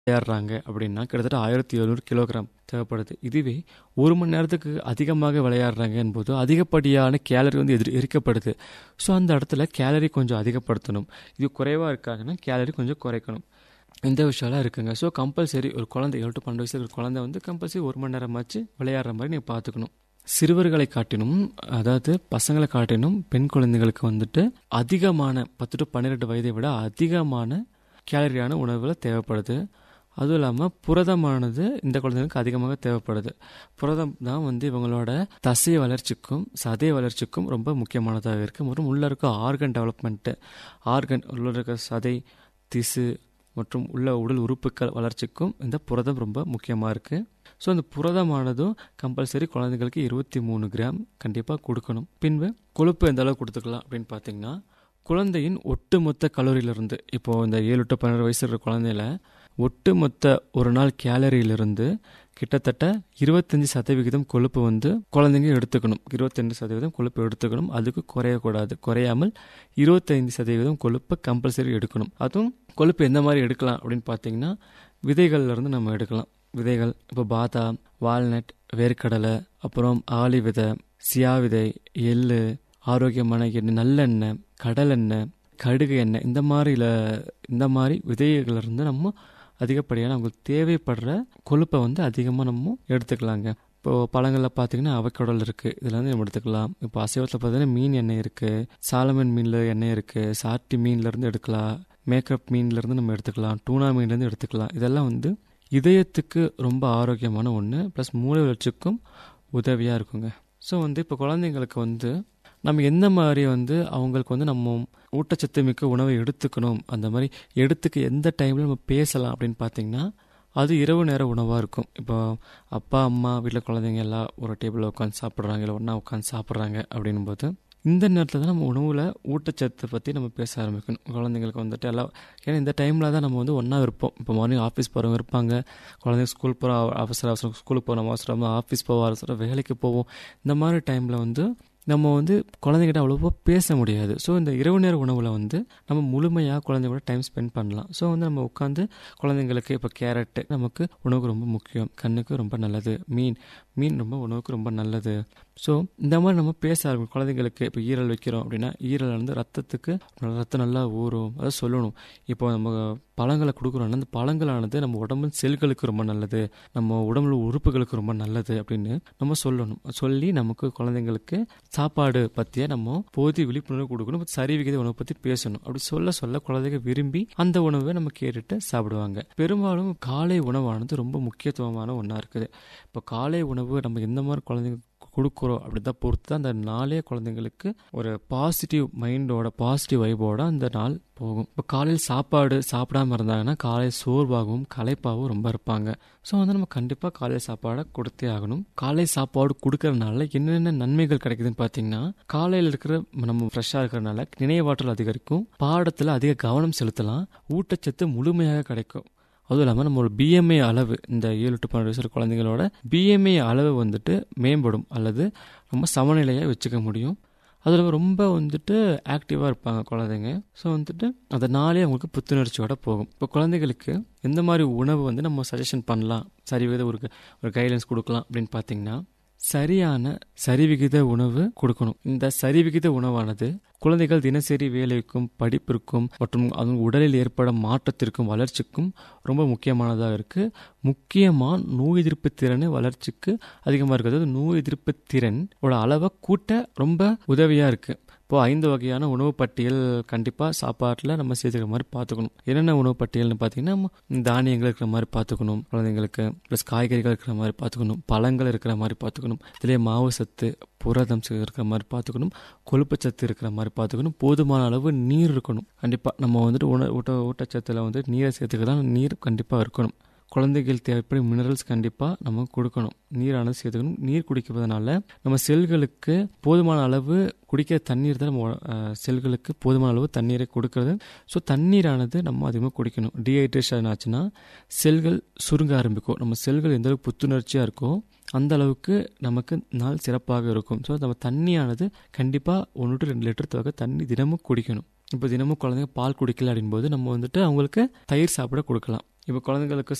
விளையாடுறாங்க அப்படின்னா கிட்டத்தட்ட ஆயிரத்தி எழுநூறு கிலோகிராம் தேவைப்படுது இதுவே ஒரு மணி நேரத்துக்கு அதிகமாக விளையாடுறாங்க என்பது அதிகப்படியான கேலரி வந்து எதிர் எரிக்கப்படுது ஸோ அந்த இடத்துல கேலரி கொஞ்சம் அதிகப்படுத்தணும் இது குறைவாக இருக்காங்கன்னா கேலரி கொஞ்சம் குறைக்கணும் இந்த விஷயம்லாம் இருக்குங்க ஸோ கம்பல்சரி ஒரு குழந்தை ஏழு டு பன்னெண்டு வயசுல ஒரு குழந்தை வந்து கம்பல்சரி ஒரு மணி நேரமாச்சு விளையாடுற மாதிரி நீங்கள் பார்த்துக்கணும் சிறுவர்களை காட்டினும் அதாவது பசங்களை காட்டினும் பெண் குழந்தைகளுக்கு வந்துட்டு அதிகமான பத்து டு பன்னிரெண்டு வயதை விட அதிகமான கேலரியான உணவுகள் தேவைப்படுது அதுவும் இல்லாமல் புரதமானது இந்த குழந்தைகளுக்கு அதிகமாக தேவைப்படுது புரதம் தான் வந்து இவங்களோட தசை வளர்ச்சிக்கும் சதை வளர்ச்சிக்கும் ரொம்ப முக்கியமானதாக இருக்குது மற்றும் உள்ள இருக்க ஆர்கன் டெவலப்மெண்ட்டு ஆர்கன் உள்ள இருக்க சதை திசு மற்றும் உள்ள உடல் உறுப்புகள் வளர்ச்சிக்கும் இந்த புரதம் ரொம்ப முக்கியமாக இருக்குது ஸோ அந்த புரதமானதும் கம்பல்சரி குழந்தைங்களுக்கு இருபத்தி மூணு கிராம் கண்டிப்பாக கொடுக்கணும் பின்பு கொழுப்பு எந்த அளவு கொடுத்துக்கலாம் அப்படின்னு பார்த்தீங்கன்னா குழந்தையின் ஒட்டுமொத்த கலோரியிலிருந்து இப்போது இந்த ஏழு டு பன்னெண்டு வயசு இருக்கிற குழந்தையில ஒட்டுமொத்த ஒரு நாள் கேலரியிலிருந்து கிட்டத்தட்ட இருபத்தஞ்சி சதவிகிதம் கொழுப்பு வந்து குழந்தைங்க எடுத்துக்கணும் இருபத்தஞ்சு சதவீதம் கொழுப்பு எடுத்துக்கணும் அதுக்கு குறையக்கூடாது குறையாமல் இருபத்தைந்து சதவீதம் கொழுப்பை கம்பல்சரி எடுக்கணும் அதுவும் கொழுப்பு எந்த மாதிரி எடுக்கலாம் அப்படின்னு பார்த்தீங்கன்னா விதைகள்லேருந்து நம்ம எடுக்கலாம் விதைகள் இப்போ பாதாம் வால்நட் வேர்க்கடலை அப்புறம் ஆளி விதை சியா விதை எள்ளு ஆரோக்கியமான எண்ணெய் நல்லெண்ணெய் கடலெண்ணெய் கடுகு எண்ணெய் இந்த மாதிரில இந்த மாதிரி விதைகள்லேருந்து நம்ம அதிகப்படியான அவங்களுக்கு தேவைப்படுற கொழுப்பை வந்து அதிகமாக நம்ம எடுத்துக்கலாங்க இப்போது பழங்களில் பார்த்தீங்கன்னா அவக்கடல் இருக்குது இதில் வந்து நம்ம எடுத்துக்கலாம் இப்போ அசைவத்தில் பார்த்தீங்கன்னா மீன் எண்ணெய் இருக்குது சாலமன் மீனில் எண்ணெய் இருக்குது சாட்டி மீன்லேருந்து எடுக்கலாம் மேக்கப் மீன்லேருந்து நம்ம எடுத்துக்கலாம் டூனா மீன்லேருந்து எடுத்துக்கலாம் இதெல்லாம் வந்து இதயத்துக்கு ரொம்ப ஆரோக்கியமான ஒன்று ப்ளஸ் மூளை வளர்ச்சிக்கும் உதவியாக இருக்குங்க ஸோ வந்து இப்போ குழந்தைங்களுக்கு வந்து நம்ம எந்த மாதிரி வந்து அவங்களுக்கு வந்து நம்ம ஊட்டச்சத்து மிக்க உணவை எடுத்துக்கணும் அந்த மாதிரி எடுத்துக்க எந்த டைமில் நம்ம பேசலாம் அப்படின்னு பார்த்தீங்கன்னா அது இரவு நேர உணவாக இருக்கும் இப்போ அப்பா அம்மா வீட்டில் குழந்தைங்க எல்லாம் ஒரு டேபிளில் உட்காந்து சாப்பிட்றாங்க இல்லை ஒன்றா உட்காந்து சாப்பிட்றாங்க அப்படின்னும் போது இந்த நேரத்தில் தான் நம்ம உணவில் ஊட்டச்சத்தை பற்றி நம்ம பேச ஆரம்பிக்கணும் குழந்தைங்களுக்கு வந்துட்டு எல்லாம் ஏன்னா இந்த டைமில் தான் நம்ம வந்து ஒன்றா இருப்போம் இப்போ மார்னிங் ஆஃபீஸ் போகிறவங்க இருப்பாங்க குழந்தைங்க ஸ்கூல் போகிற அவசர அவசரம் ஸ்கூலுக்கு போகிறோம் அவசரமாக ஆஃபீஸ் போவோம் அவசரம் வேலைக்கு போவோம் இந்த மாதிரி டைமில் வந்து நம்ம வந்து குழந்தைகிட்ட அவ்வளோவா பேச முடியாது ஸோ இந்த இரவு நேர உணவில் வந்து நம்ம முழுமையாக குழந்தைங்களோட டைம் ஸ்பெண்ட் பண்ணலாம் ஸோ வந்து நம்ம உட்காந்து குழந்தைங்களுக்கு இப்போ கேரட்டு நமக்கு உணவுக்கு ரொம்ப முக்கியம் கண்ணுக்கு ரொம்ப நல்லது மீன் மீன் ரொம்ப உணவுக்கு ரொம்ப நல்லது ஸோ இந்த மாதிரி நம்ம பேச ஆரம்பிக்கும் குழந்தைங்களுக்கு இப்போ ஈரல் வைக்கிறோம் அப்படின்னா ஈரல் வந்து ரத்தத்துக்கு ரத்தம் நல்லா ஊறும் அதை சொல்லணும் இப்போ நம்ம பழங்களை கொடுக்குறோம்னா அந்த பழங்களானது நம்ம உடம்பு செல்களுக்கு ரொம்ப நல்லது நம்ம உடம்புல உறுப்புகளுக்கு ரொம்ப நல்லது அப்படின்னு நம்ம சொல்லணும் சொல்லி நமக்கு குழந்தைங்களுக்கு சாப்பாடு பற்றிய நம்ம போதிய விழிப்புணர்வு கொடுக்கணும் சரி விகித உணவை பற்றி பேசணும் அப்படி சொல்ல சொல்ல குழந்தைங்க விரும்பி அந்த உணவை நம்ம கேட்டுட்டு சாப்பிடுவாங்க பெரும்பாலும் காலை உணவானது ரொம்ப முக்கியத்துவமான ஒன்றா இருக்குது இப்போ காலை உணவு நம்ம எந்த மாதிரி குழந்தைங்க கொடுக்குறோம் அப்படி தான் பொறுத்து தான் அந்த நாளே குழந்தைங்களுக்கு ஒரு பாசிட்டிவ் மைண்டோட பாசிட்டிவ் வைபோட அந்த நாள் போகும் இப்போ காலையில் சாப்பாடு சாப்பிடாம இருந்தாங்கன்னா காலையில் சோர்வாகவும் களைப்பாகவும் ரொம்ப இருப்பாங்க ஸோ வந்து நம்ம கண்டிப்பாக காலையில் சாப்பாடை கொடுத்தே ஆகணும் காலை சாப்பாடு கொடுக்கறதுனால என்னென்ன நன்மைகள் கிடைக்குதுன்னு பார்த்தீங்கன்னா காலையில் இருக்கிற நம்ம ஃப்ரெஷ்ஷாக இருக்கிறனால நினைவாற்றல் அதிகரிக்கும் பாடத்தில் அதிக கவனம் செலுத்தலாம் ஊட்டச்சத்து முழுமையாக கிடைக்கும் அதுவும் இல்லாமல் நம்மளோட பிஎம்ஐ அளவு இந்த ஏழு டு பன்னெண்டு வயசு குழந்தைங்களோட பிஎம்ஐ அளவு வந்துட்டு மேம்படும் அல்லது ரொம்ப சமநிலையாக வச்சுக்க முடியும் அதில் ரொம்ப வந்துட்டு ஆக்டிவாக இருப்பாங்க குழந்தைங்க ஸோ வந்துட்டு அதனாலே அவங்களுக்கு புத்துணர்ச்சியோட போகும் இப்போ குழந்தைகளுக்கு எந்த மாதிரி உணவு வந்து நம்ம சஜஷன் பண்ணலாம் சரிவிகித ஒரு ஒரு கைட்லைன்ஸ் கொடுக்கலாம் அப்படின்னு பார்த்தீங்கன்னா சரியான சரிவிகித உணவு கொடுக்கணும் இந்த சரிவிகித உணவானது குழந்தைகள் தினசரி வேலைக்கும் படிப்பிற்கும் மற்றும் அவங்க உடலில் ஏற்படும் மாற்றத்திற்கும் வளர்ச்சிக்கும் ரொம்ப முக்கியமானதாக இருக்குது முக்கியமாக நோய் எதிர்ப்பு திறன் வளர்ச்சிக்கு அதிகமாக இருக்குது நோய் எதிர்ப்பு திறன் அளவை கூட்ட ரொம்ப உதவியாக இருக்குது இப்போ ஐந்து வகையான உணவு பட்டியல் கண்டிப்பாக சாப்பாட்டில் நம்ம சேர்த்துக்கிற மாதிரி பார்த்துக்கணும் என்னென்ன உணவு பட்டியல்னு பார்த்தீங்கன்னா தானியங்கள் இருக்கிற மாதிரி பார்த்துக்கணும் குழந்தைங்களுக்கு ப்ளஸ் காய்கறிகள் இருக்கிற மாதிரி பார்த்துக்கணும் பழங்கள் இருக்கிற மாதிரி பார்த்துக்கணும் இதிலே மாவு சத்து புரதம் இருக்கிற மாதிரி பார்த்துக்கணும் கொழுப்பு சத்து இருக்கிற மாதிரி பார்த்துக்கணும் போதுமான அளவு நீர் இருக்கணும் கண்டிப்பாக நம்ம வந்துட்டு உண ஊட்ட ஊட்டச்சத்தில் வந்து நீரை சேர்த்துக்கலாம் நீர் கண்டிப்பாக இருக்கணும் குழந்தைகள் தேவைப்படும் மினரல்ஸ் கண்டிப்பாக நம்ம கொடுக்கணும் நீரானது சேர்த்துக்கணும் நீர் குடிக்கிறதுனால நம்ம செல்களுக்கு போதுமான அளவு குடிக்கிற தண்ணீர் தான் நம்ம செல்களுக்கு போதுமான அளவு தண்ணீரை கொடுக்கறது ஸோ தண்ணீரானது நம்ம அதிகமாக குடிக்கணும் டீஹைட்ரேஷன் ஆச்சுன்னா செல்கள் சுருங்க ஆரம்பிக்கும் நம்ம செல்கள் எந்த அளவுக்கு புத்துணர்ச்சியாக இருக்கோ அந்த அளவுக்கு நமக்கு நாள் சிறப்பாக இருக்கும் ஸோ நம்ம தண்ணியானது கண்டிப்பாக ஒன்று டு ரெண்டு லிட்டர் தொகை தண்ணி தினமும் குடிக்கணும் இப்போ தினமும் குழந்தைங்க பால் குடிக்கல அப்படின்போது நம்ம வந்துட்டு அவங்களுக்கு தயிர் சாப்பிட கொடுக்கலாம் இப்போ குழந்தைங்களுக்கு